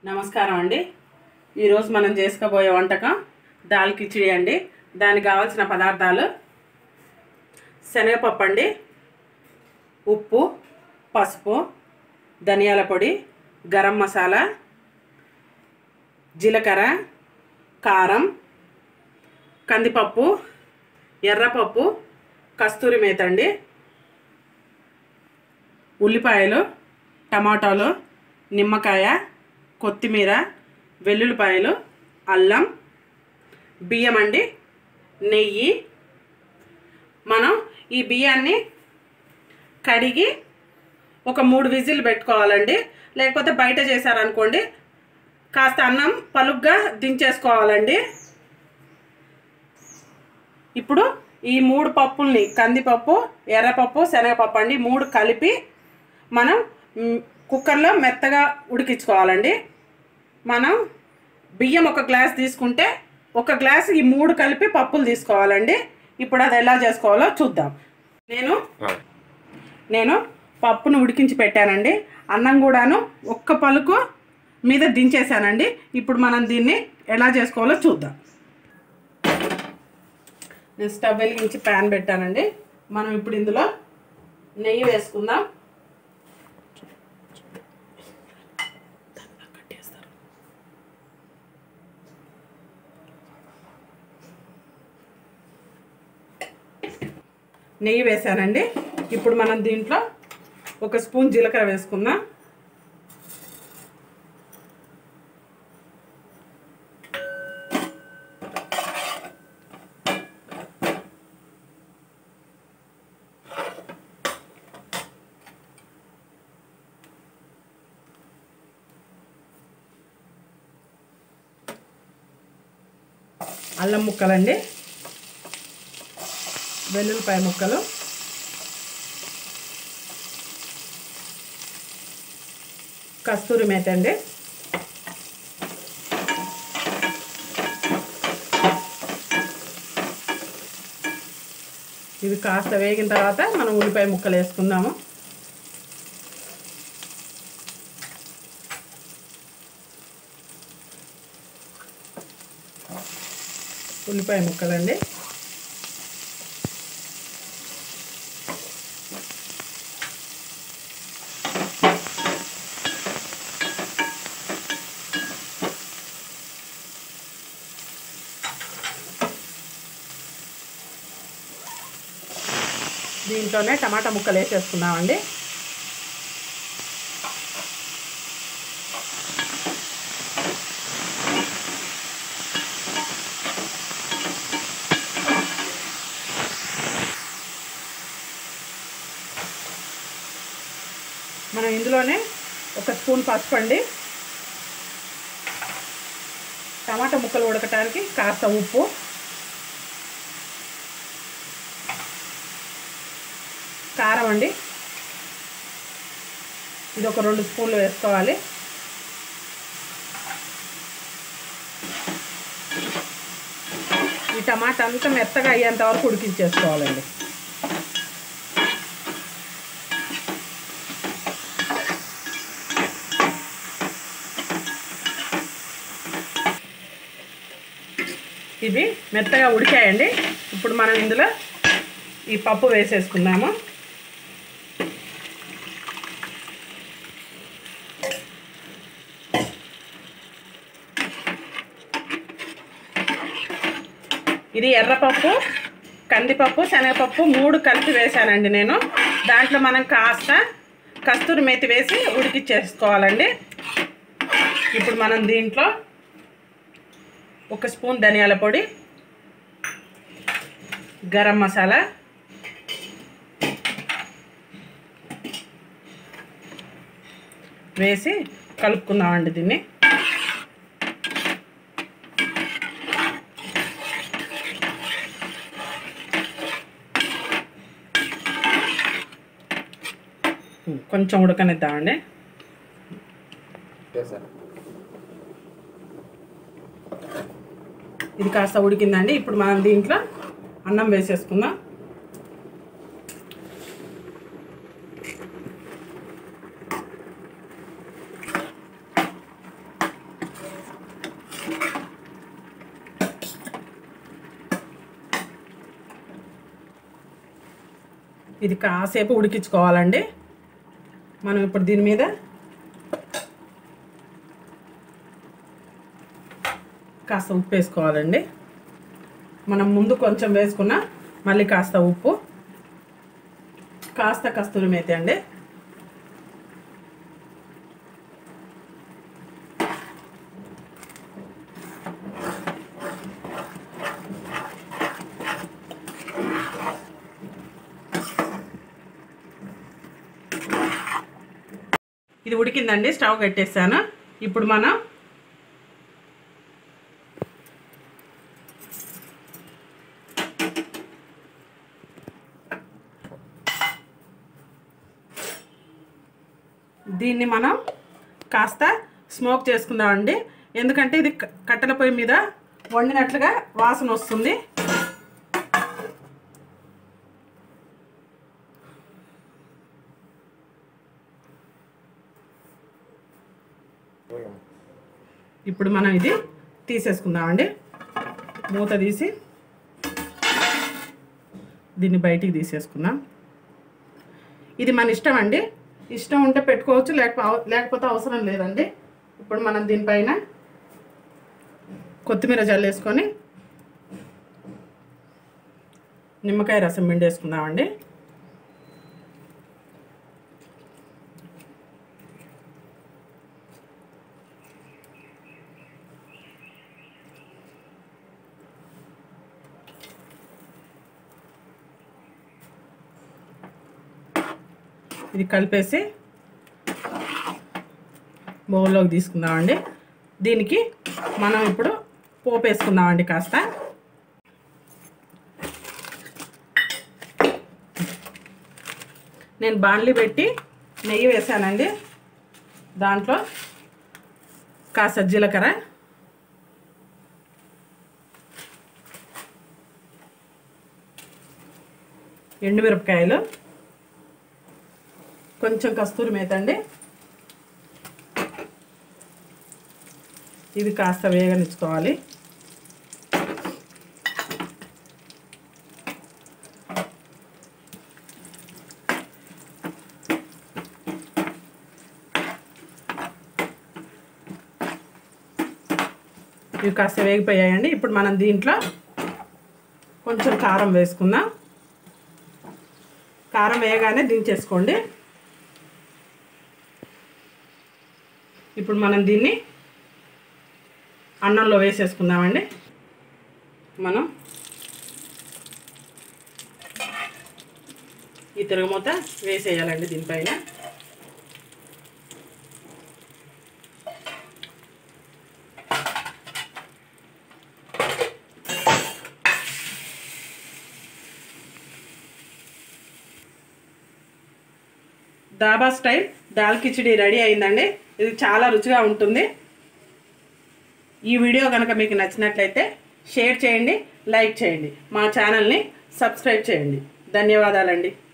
నమస్కారం అండి ఈరోజు మనం చేసుకోబోయే వంటకం దాల్ కిచిడి అండి దానికి కావాల్సిన పదార్థాలు శనగపప్పు అండి ఉప్పు పసుపు ధనియాల పొడి గరం మసాలా జీలకర్ర కారం కందిపప్పు ఎర్రపప్పు కస్తూరి మేత అండి ఉల్లిపాయలు టమాటాలు నిమ్మకాయ కొత్తిమీర వెల్లుల్లిపాయలు అల్లం బియ్యం అండి నెయ్యి మనం ఈ బియ్యాన్ని కడిగి ఒక మూడు విజిల్ పెట్టుకోవాలండి లేకపోతే బయట చేశారనుకోండి కాస్త అన్నం పలుగ్గా దించేసుకోవాలండి ఇప్పుడు ఈ మూడు పప్పుల్ని కందిపప్పు ఎర్రపప్పు శనగపప్పు అండి మూడు కలిపి మనం మ్, కుక్కర్లో మెత్తగా ఉడికించుకోవాలండి మనం బియ్యం ఒక గ్లాస్ తీసుకుంటే ఒక గ్లాస్ ఈ మూడు కలిపి పప్పులు తీసుకోవాలండి ఇప్పుడు అది ఎలా చేసుకోవాలో చూద్దాం నేను నేను పప్పును ఉడికించి పెట్టానండి అన్నం కూడాను ఒక్క పలుకు మీద దించేసానండి ఇప్పుడు మనం దీన్ని ఎలా చేసుకోవాలో చూద్దాం నేను స్టవ్ వెలిగించి ప్యాన్ పెట్టానండి మనం ఇప్పుడు ఇందులో నెయ్యి వేసుకుందాం నెయ్యి వేసానండి ఇప్పుడు మనం దీంట్లో ఒక స్పూన్ జీలకర్ర వేసుకుందాం అల్లం ముక్కలండి వెల్లుల్లిపాయ ముక్కలు కస్తూరి మేత అండి ఇవి కాస్త వేగిన తర్వాత మనం ఉల్లిపాయ ముక్కలు వేసుకుందాము ఉల్లిపాయ ముక్కలండి దీంట్లోనే టమాటా ముక్కలు వేసేసుకున్నామండి మనం ఇందులోనే ఒక స్పూన్ పసుపు అండి టమాటా ముక్కలు ఉడకటానికి కాస్త ఉప్పు కారం అండి ఇది ఒక రెండు స్పూన్లు వేసుకోవాలి ఈ టమాటా అంతా మెత్తగా అయ్యేంత వరకు ఉడికించేసుకోవాలండి ఇవి మెత్తగా ఉడికాయండి ఇప్పుడు మనం ఇందులో ఈ పప్పు వేసేసుకుందాము ఇది ఎర్రపప్పు కందిపప్పు శనగపప్పు మూడు కలిపి వేసానండి నేను దాంట్లో మనం కాస్త కస్తూరి మేతి వేసి ఉడికిచ్చేసుకోవాలండి ఇప్పుడు మనం దీంట్లో ఒక స్పూన్ ధనియాల పొడి గరం మసాలా వేసి కలుపుకుందామండి దీన్ని కొంచెం ఉడకనిద్దామండి ఇది కాస్త ఉడికిందండి ఇప్పుడు మనం దీంట్లో అన్నం వేసేసుకుందాం ఇది కాసేపు ఉడికించుకోవాలండి మనం ఇప్పుడు దీని మీద కాస్త ఉప్పు వేసుకోవాలండి మనం ముందు కొంచెం వేసుకున్న మళ్ళీ కాస్త ఉప్పు కాస్త కస్తూరి మేతి అండి ఇది ఉడికిందండి స్టవ్ కట్టేసాను ఇప్పుడు మనం దీన్ని మనం కాస్త స్మోక్ చేసుకుందామండి ఎందుకంటే ఇది క- కట్టెల పొయ్యి మీద వండినట్లుగా వాసన వస్తుంది ఇప్పుడు మనం ఇది తీసేసుకుందామండి మూత తీసి దీన్ని బయటికి తీసేసుకుందాం ఇది మన ఇష్టం అండి ఇష్టం ఉంటే పెట్టుకోవచ్చు లేకపో లేకపోతే అవసరం లేదండి ఇప్పుడు మనం దీనిపైన కొత్తిమీర జల్లేసుకొని నిమ్మకాయ రసం పిండేసుకుందామండి ఇది కలిపేసి బౌల్లోకి తీసుకుందామండి దీనికి మనం ఇప్పుడు పోపు వేసుకుందామండి కాస్త నేను బాండ్లీ పెట్టి నెయ్యి వేసానండి దాంట్లో కాస్త జీలకర్ర ఎండుమిరపకాయలు కొంచెం కస్తూరి మేత అండి ఇది కాస్త వేగనిచ్చుకోవాలి ఇవి కాస్త వేగిపోయాయండి ఇప్పుడు మనం దీంట్లో కొంచెం కారం వేసుకుందాం కారం వేయగానే దించేసుకోండి ఇప్పుడు మనం దీన్ని అన్నంలో వేసేసుకుందామండి మనం ఈ తిరగమూత వేసేయాలండి దీనిపైన దాబా స్టైల్ దాల్ కిచిడి రెడీ అయిందండి ఇది చాలా రుచిగా ఉంటుంది ఈ వీడియో కనుక మీకు నచ్చినట్లయితే షేర్ చేయండి లైక్ చేయండి మా ఛానల్ని సబ్స్క్రైబ్ చేయండి ధన్యవాదాలండి